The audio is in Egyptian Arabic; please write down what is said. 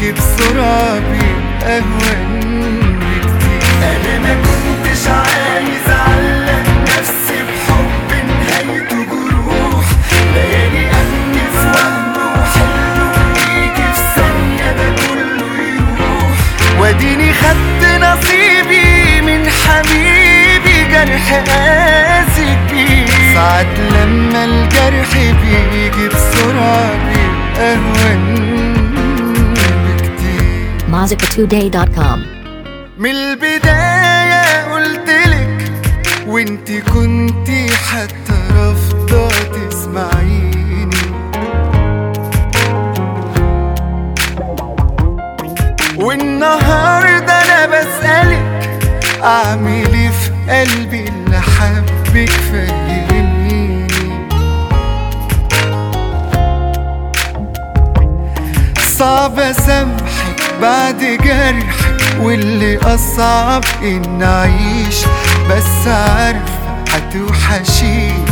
بيجي بسرعة بيبقى أهون بكتير انا ما كنتش عايز اعلق نفسي بحب نهايته جروح ليالي قلبي في وهم وحلم يجي في ثانية ده كله يروح واديني خدت نصيبي من حبيبي جرح قاسي كبير ساعات لما الجرح بيجي بسرعة بيبقى أهون بكتير Mazika2day.com. من البداية قلتلك وانتي كنتي حتى رافضة تسمعيني والنهاردة أنا بسألك أعمل إيه في قلبي اللي حبك فهميني صعب اسامحك بعد جرحك واللي اصعب ان اعيش بس عارف هتوحشيني